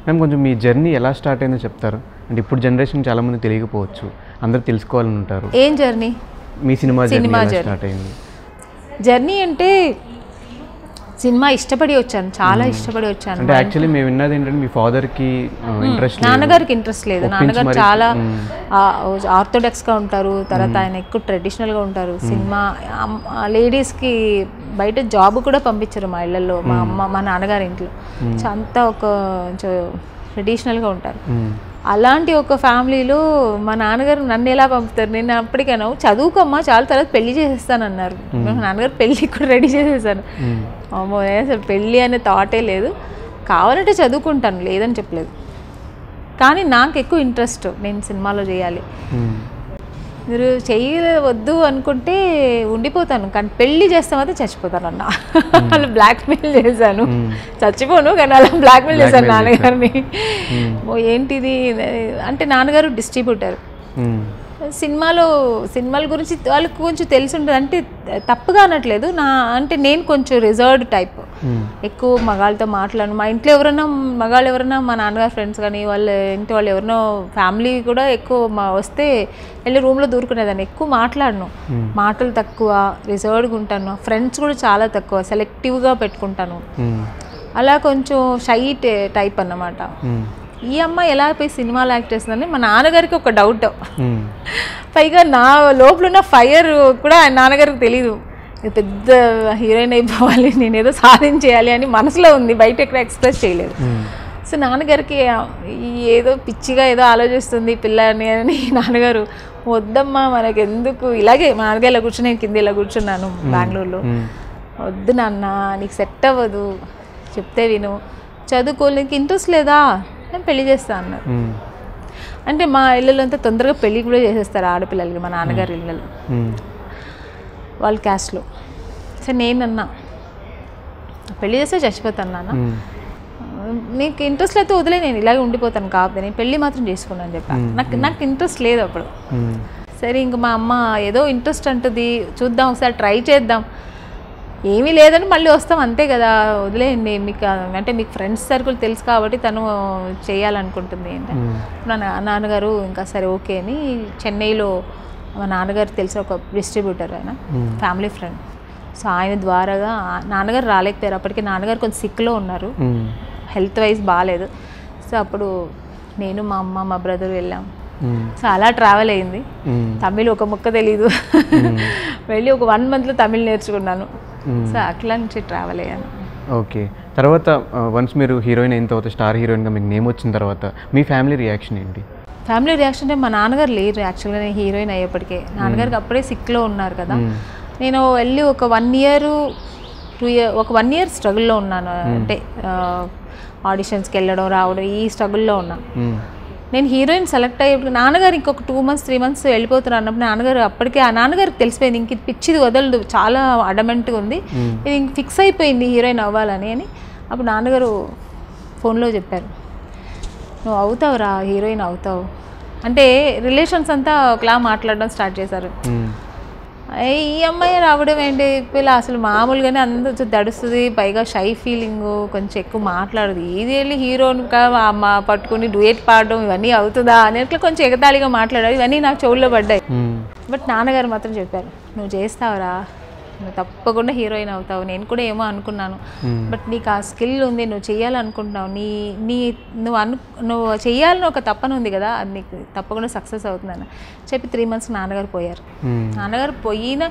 Ma'am కొంచెం మీ journey ఎలా start అయిందో చెప్తారు అంటే ఇప్పుడు జనరేషన్ చాలా మంది తెలియకపోవచ్చు అందరూ తెలుసుకోవాలని ఉంటారు ఏం జర్నీ మీ సినిమా జర్నీ సినిమా ఎలా journey. స్టార్ట్ అయింది జర్నీ అంటే సినిమా ఇష్టపడి వచ్చాను చాలా ఇష్టపడి వచ్చాను అంటే యాక్చువల్లీ మేము విన్నది ఏంటంటే మీ ఫాదర్కి ఇంట్రెస్ట్ నాన్నగారికి ఇంట్రెస్ట్ లేదు ఒప్పించి నాన్నగారు మరి- చాలా ఆర్థోడాక్స్గా ఉంటారు తర్వాత ఆయన ఎక్కువ ట్రెడిషనల్గా ఉంటారు సినిమా లేడీస్కి బయట జాబ్ కూడా పంపించారు మా ఇళ్ళల్లో మా అమ్మ మా నాన్నగారి ఇంట్లో సో అంతా ఒక ట్రెడిషనల్గా ఉంటారు అలాంటి ఒక ఫ్యామిలీలో మా నాన్నగారు నన్ను ఎలా పంపుతారు నేను అప్పటికైనా చదువుకోమ్మా చాలా తర్వాత పెళ్లి చేసేస్తానన్నారు మా నాన్నగారు పెళ్ళి కూడా రెడీ చేసేసాను అమ్మో నేను అసలు పెళ్ళి అనే థాటే లేదు కావాలంటే చదువుకుంటాను లేదని చెప్పలేదు కానీ నాకు ఎక్కువ ఇంట్రెస్ట్ నేను సినిమాలో చేయాలి మీరు చేయవద్దు అనుకుంటే ఉండిపోతాను కానీ పెళ్లి చేస్తే మాత్రం చచ్చిపోతాను అన్న అలా బ్లాక్మెయిల్ చేశాను చచ్చిపోను కానీ అలా బ్లాక్మెయిల్ చేశాను నాన్నగారిని ఓ ఏంటిది అంటే నాన్నగారు డిస్ట్రిబ్యూటర్ సినిమాలో సినిమాల గురించి వాళ్ళకి కొంచెం తెలిసి ఉంటుంది అంటే తప్పుగా అనట్లేదు నా అంటే నేను కొంచెం రిజర్వ్డ్ టైప్ ఎక్కువ మగాళ్ళతో మాట్లాడను మా ఇంట్లో ఎవరైనా మగాళ్ళు ఎవరైనా మా నాన్నగారు ఫ్రెండ్స్ కానీ వాళ్ళ ఇంటి వాళ్ళు ఎవరినో ఫ్యామిలీ కూడా ఎక్కువ మా వస్తే వెళ్ళి రూమ్లో దూరుకునేదాన్ని ఎక్కువ మాట్లాడను మాటలు తక్కువ రిజర్వ్డ్గా ఉంటాను ఫ్రెండ్స్ కూడా చాలా తక్కువ సెలెక్టివ్గా పెట్టుకుంటాను అలా కొంచెం షై టైప్ అన్నమాట ఈ అమ్మాయి ఎలా పోయి సినిమాలో యాక్ట్ చేస్తుందని మా నాన్నగారికి ఒక డౌట్ పైగా నా లోపల ఉన్న ఫైర్ కూడా ఆయన నాన్నగారికి తెలియదు ఇది పెద్ద హీరోయిన్ అయిపోవాలి నేను ఏదో సాధించేయాలి అని మనసులో ఉంది బయట ఎక్కడ ఎక్స్ప్రెస్ చేయలేదు సో నాన్నగారికి ఈ ఏదో పిచ్చిగా ఏదో ఆలోచిస్తుంది పిల్ల అని అని నాన్నగారు వద్దమ్మా మనకి ఎందుకు ఇలాగే మా నాన్నగారు ఇలా కూర్చుని నేను కింద ఇలా కూర్చున్నాను బెంగళూరులో వద్దు నాన్న నీకు సెట్ అవ్వదు చెప్తే విను చదువుకో నీకు ఇంట్రెస్ట్ లేదా నేను పెళ్లి చేస్తా అన్నారు అంటే మా ఇళ్ళలో అంతా తొందరగా పెళ్లి కూడా చేసేస్తారు ఆడపిల్లలకి మా నాన్నగారి ఇళ్ళలో వాళ్ళ క్యాస్ట్లో సో నేనన్నా పెళ్లి చేస్తే చచ్చిపోతాను నాన్న నీకు ఇంట్రెస్ట్ అయితే వదిలే నేను ఇలాగే ఉండిపోతాను కాకపోతే నేను పెళ్ళి మాత్రం చేసుకున్నాను చెప్పాను నాకు నాకు ఇంట్రెస్ట్ లేదు అప్పుడు సరే ఇంక మా అమ్మ ఏదో ఇంట్రెస్ట్ అంటుంది చూద్దాం ఒకసారి ట్రై చేద్దాం ఏమీ లేదని మళ్ళీ వస్తాం అంతే కదా వదిలేయండి మీకు అంటే మీకు ఫ్రెండ్స్ సర్కిల్ తెలుసు కాబట్టి తను చేయాలనుకుంటుంది అంటే నా నా- నాన్నగారు ఇంకా సరే ఓకే అని చెన్నైలో మా నాన్నగారు తెలిసిన ఒక డిస్ట్రిబ్యూటర్ ఆయన ఫ్యామిలీ ఫ్రెండ్ సో ఆయన ద్వారాగా ఆ- నాన్నగారు రాలేకపోయారు అప్పటికి నాన్నగారు కొంచెం సిక్లో ఉన్నారు హెల్త్ వైజ్ బాగాలేదు సో అప్పుడు నేను మా అమ్మ మా బ్రదర్ వెళ్ళాం సో అలా ట్రావెల్ అయింది తమిళ్ ఒక ముక్క తెలీదు వెళ్ళి ఒక వన్ మంత్లో తమిళ్ నేర్చుకున్నాను సో అట్లా నుంచి ట్రావెల్ అయ్యాను ఓకే తర్వాత వన్స్ మీరు హీరోయిన్ అయిన తర్వాత స్టార్ హీరోయిన్గా మీకు నేమ్ వచ్చిన తర్వాత మీ ఫ్యామిలీ రియాక్షన్ ఏంటి ఫ్యామిలీ రియాక్షన్ అంటే మా నాన్నగారు లేరు యాక్చువల్గా నేను హీరోయిన్ అయ్యేప్పటికే నాన్నగారికి అప్పుడే సిక్లో ఉన్నారు కదా నేను వెళ్ళి ఒక వన్ ఇయర్ టూ ఇయర్ ఒక వన్ ఇయర్ స్ట్రగుల్లో ఉన్నాను అంటే ఆడిషన్స్కి వెళ్ళడం రావడం ఈ స్ట్రగుల్లో ఉన్నాను నేను హీరోయిన్ సెలెక్ట్ అయ్యేప్పుడు నాన్నగారు ఇంకొక టూ మంత్స్ త్రీ మంత్స్ వెళ్ళిపోతున్నారు అన్నప్పుడు నాన్నగారు అప్పటికే ఆ నాన్నగారికి తెలిసిపోయింది ఇంక ఇది పిచ్చిది వదలదు చాలా అడమెంట్గా ఉంది ఇది ఇంక ఫిక్స్ అయిపోయింది హీరోయిన్ అవ్వాలని అని అప్పుడు నాన్నగారు ఫోన్లో చెప్పారు నువ్వు అవుతావురా హీరోయిన్ అవుతావు అంటే రిలేషన్స్ అంతా ఒకలా మాట్లాడడం స్టార్ట్ చేశారు "ఏయ్, ఈ అమ్మాయి రావడం ఏంటి పిల్ల అసలు మామూలుగానే అందరూ దడుస్తుంది పైగా షై ఫీలింగ్ కొంచెం ఎక్కువ మాట్లాడదు ఇది వెళ్ళి హీరోని మా పట్టుకుని డ్యూయట్ పాడడం ఇవన్నీ అవుతుందా అన్నట్లు కొంచెం ఎగతాళిగా మాట్లాడారు ఇవన్నీ నాకు చెవుల్లో పడ్డాయి బట్ నాన్నగారు మాత్రం చెప్పారు నువ్వు చేస్తావురా నువ్వు తప్పకుండా హీరోయిన్ అవుతావు నేను కూడా ఏమో అనుకున్నాను బట్ నీకు ఆ స్కిల్ ఉంది నువ్వు చేయాలనుకుంటున్నావు నీ నీ నువ్వు అను నువ్వు చేయాలని ఒక తప్పన ఉంది కదా అది నీకు తప్పకుండా సక్సెస్ అవుతుందని చెప్పి త్రీ మంత్స్ నాన్నగారు పోయారు నాన్నగారు పోయిన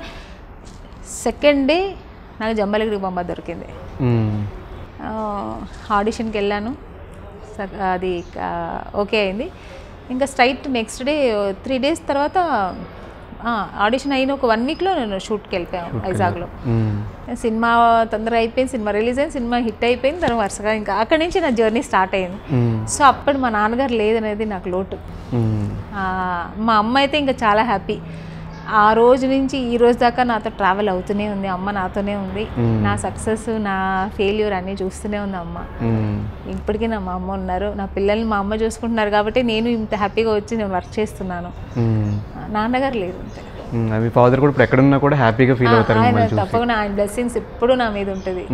సెకండ్ డే నాకు జంబలగిరి బొమ్మ దొరికింది ఆ, ఆడిషన్కి వెళ్ళాను స- అది ఆ, ఓకే అయింది ఇంకా straight next day three days తర్వాత ఆ, ఆడిషన్ అయిన ఒక వన్ వీక్లో నేను షూట్కి వెళ్ళిపోయాను వైజాగ్లో సినిమా తొందరగా అయిపోయింది సినిమా రిలీజ్ అయింది సినిమా హిట్ అయిపోయింది తర్వాత వరుసగా ఇంకా అక్కడి నుంచి నా జర్నీ స్టార్ట్ అయింది సో అప్పుడు మా నాన్నగారు లేదనేది నాకు లోటు ఆ, మా అమ్మ అయితే ఇంకా చాలా హ్యాపీ ఆ రోజు నుంచి ఈ రోజు దాకా నాతో ట్రావెల్ అవుతూనే ఉంది అమ్మ నాతోనే ఉంది నా సక్సెస్ నా ఫెయిల్యూర్ అన్నీ చూస్తూనే ఉంది అమ్మ ఇప్పటికీ నా మా అమ్మ ఉన్నారు నా పిల్లల్ని మా అమ్మ చూసుకుంటున్నారు కాబట్టి నేను ఇంత హ్యాపీగా వచ్చి నేను వర్క్ చేస్తున్నాను నాన్నగారు లేరు అంతే మీ ఫాదర్ కూడా ఇప్పుడు ఎక్కడున్నా కూడా హ్యాపీగా ఫీల్ అవుతారు ఆయన తప్పకుండా ఆయన బ్లెస్సింగ్స్ ఎప్పుడూ నా మీద ఉంటుంది